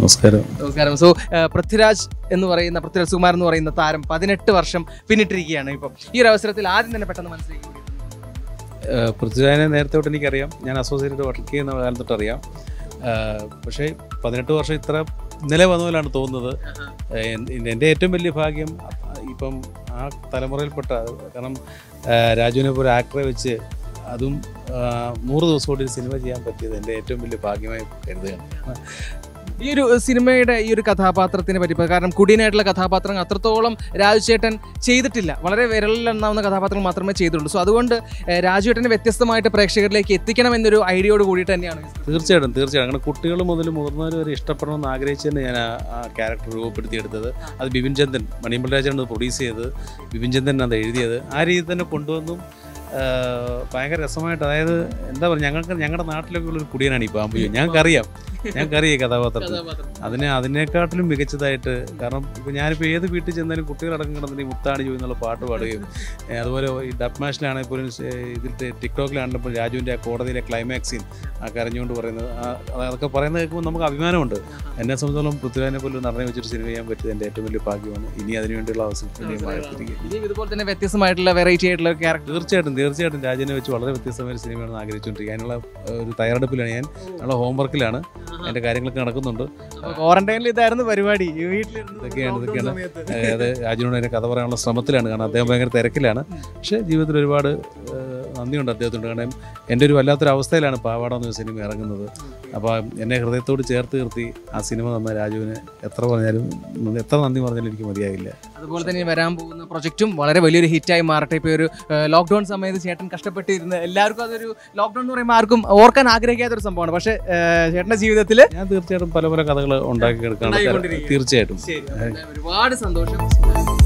നമസ്കാരം നമസ്കാരം സോ പൃഥ്വിരാജ് എന്ന് പറയുന്ന പൃഥ്വിരാജ് സുകുമാർ എന്ന് പറയുന്ന താരം പതിനെട്ട് വർഷം പിന്നിട്ടിരിക്കുകയാണ് ഇപ്പം ഈ ഒരു അവസരത്തിൽ ആദ്യം തന്നെ പെട്ടെന്ന് മനസ്സിലേക്ക് ഓടിയത് ഏഹ് പൃഥ്വിരാജിനെ നേരത്തെ തൊട്ട് എനിക്കറിയാം ഞാൻ അസോസിയേറ്റ് വർക്ക് ചെയ്യുന്ന കാലം തൊട്ട് അറിയാം ഏഹ് പക്ഷേ പതിനെട്ട് വർഷം ഇത്ര ഇന്നലെ വന്ന പോലാണ് തോന്നുന്നത് ഏഹ് എൻ- എൻ്റെ ഏറ്റവും വലിയ ഭാഗ്യം അപ്പ- ഇപ്പം ആ തലമുറയിൽപ്പെട്ട കാരണം ഏഹ് രാജുവിനെ പോലെ ആക്ടറെ വെച്ച് അതും ആഹ് നൂറ് ദിവസം കൊണ്ട് ഒരു സിനിമ ചെയ്യാൻ പറ്റിയത് എൻ്റെ ഏറ്റവും വലിയ ഭാഗ്യമായി കരുതുകയാണ് ഈ ഒരു സിനിമയുടെ ഈ ഒരു കഥാപാത്രത്തിനെ പറ്റി ഇപ്പം കാരണം കുടിയനായിട്ടുള്ള കഥാപാത്രങ്ങൾ അത്രത്തോളം രാജുചേട്ടൻ ചെയ്തിട്ടില്ല വളരെ വിരലിലെണ്ണാവുന്ന കഥാപാത്രങ്ങൾ മാത്രമേ ചെയ്തിട്ടുള്ളൂ സോ അതുകൊണ്ട് ഏഹ്, രാജുചേട്ടനെ വ്യത്യസ്തമായിട്ട് പ്രേക്ഷകരിലേക്ക് എത്തിക്കണം എന്നൊരു ഐഡിയയോട് കൂടിയിട്ട് തന്നെയാണ് ഈ സിനിമ. തീർച്ചയായിട്ടും തീർച്ചയായിട്ടും അങ്ങനെ കുട്ടികൾ മുതൽ മുതിർന്നവർ വരെ ഇഷ്ടപ്പെടണമെന്ന് ആഗ്രഹിച്ച് തന്നെ ഞാൻ ആ- ആ ക്യാരക്ടർ രൂപപ്പെടുത്തിയെടുത്തത് അത് ബിപിൻ ചന്ദൻ മണിയമ്പൽ രാജാണ് അത് പ്രൊഡ്യൂസ് ചെയ്തത് ബിപിൻ ചന്ദൻ അത് എഴുതിയത് ആ രീതിയിൽ തന്നെ കൊണ്ടുവന്നും ആ, ഭയങ്കര രസമായിട്ട് അതായത് എന്താ പറയുക ഞങ്ങൾക്ക് ഞങ്ങളുടെ നാട്ടിലൊക്കെ ഉള്ളൊരു കുടിയനാണ് ഈ പാമ്പ് ഞങ്ങൾക്കറിയാം ഞങ്ങൾക്കറിയാം ഈ കഥാപാത്രത്തിൽ അതിനെ അതിനെക്കാട്ടിലും മികച്ചതായിട്ട് കാരണം ഇപ്പോൾ ഞാനിപ്പോൾ ഏത് വീട്ടിൽ ചെന്നാലും കുട്ടികളടക്കം കിടന്നിട്ട് ഈ മുത്താണി ജോയി എന്നുള്ള പാട്ട് പാടുകയും ഏ, അതുപോലെ ഈ ഡബ് മാഷിലാണെങ്കിൽ പോലും ഏ, ഇതിൽ ടിക്ടോക്കിലാണെങ്കിലും ഇപ്പോൾ രാജുവിൻ്റെ ആ കോടതിയിലെ ക്ലൈമാക്സ് സീൻ ആ കരഞ്ഞുകൊണ്ട് പറയുന്നത് ആ, അത് അതൊക്കെ പറയുന്നത് കേൾക്കുമ്പോൾ നമുക്ക് അഭിമാനമുണ്ട് എന്നെ സംബന്ധിച്ചോളം പൃഥ്വിരാജിനെ പോലും നടനെ വെച്ചൊരു സിനിമ ചെയ്യാൻ പറ്റിയത് എൻ്റെ ഏറ്റവും വലിയ ഭാഗ്യമാണ് ഇനി അതിനുവേണ്ടിയുള്ള അവസരം ഇനിയും ഇതുപോലെ തന്നെ വ്യത്യസ്തമായിട്ടുള്ള വെറൈറ്റി ആയിട്ടുള്ള ക്യാരക്ടർ തീർച്ചയായിട്ടും തീർച്ചയായിട്ടും രാജനെ വെച്ച് വളരെ വ്യത്യസ്തമായ ഒരു സിനിമയാണ് ആഗ്രഹിച്ചുകൊണ്ടിരിക്കുക അതിനുള്ള ഏ, ഒരു തയ്യാറെടുപ്പിലാണ് ഞാൻ അതിനുള്ള ഹോംവർക്കിലാണ് എൻ്റെ കാര്യങ്ങളൊക്കെ നടക്കുന്നുണ്ട് ക്വാറന്റൈനിൽ ഇതായിരുന്നു പരിപാടി ഈ വീട്ടിലിരുന്ന് ഇതൊക്കെയാണ്, lockdown ഇതൊക്കെയാണ്. സമയത്ത്. അതായത് രാജുവിനോട് എൻ്റെ കഥ പറയാനുള്ള ശ്രമത്തിലാണ് കാരണം അദ്ദേഹം ഭയങ്കര തിരക്കിലാണ് പക്ഷേ ജീവിതത്തിൽ ഒരുപാട് ഏഹ്, നന്ദിയുണ്ട് അദ്ദേഹത്തിനോട് കാരണം എൻ്റെ ഒരു വല്ലാത്തൊരു അവസ്ഥയിലാണ് പാവാട എന്ന സിനിമ ഇറങ്ങുന്നത് അപ്പോൾ എന്നെ ഹൃദയത്തോട് ചേർത്ത് നിർത്തി ആ സിനിമ തന്ന രാജുവിന് എത്ര പറഞ്ഞാലും എത്ര നന്ദി പറഞ്ഞാലും എനിക്ക് മതിയാകില്ല അതുപോലെ തന്നെ ഇനി വരാൻ പോകുന്ന പ്രൊജക്റ്റും വളരെ വലിയൊരു ഹിറ്റായി മാറട്ടെ ഇപ്പോൾ ഒരു ലോക്ക്ഡൌൺ സമയത്ത് ചേട്ടൻ കഷ്ടപ്പെട്ടിരുന്ന് എല്ലാവർക്കും അതൊരു ലോക്ക്ഡൌൺ എന്ന് പറയുമ്പോൾ ആർക്കും ഓർക്കാൻ ആഗ്രഹിക്കാത്ത ഒരു സംഭവമാണ് പക്ഷേ ഏഹ്, ചേട്ടൻ്റെ ജീവിതത്തിൽ ഞാൻ തീർച്ചയായിട്ടും പല പല കഥകൾ ഉണ്ടാക്കി എടുക്കാണ് ഉണ്ടാക്കിക്കൊണ്ടിരിക്കുകയാണ്. തീർച്ചയായിട്ടും ഒരുപാട് സന്തോഷം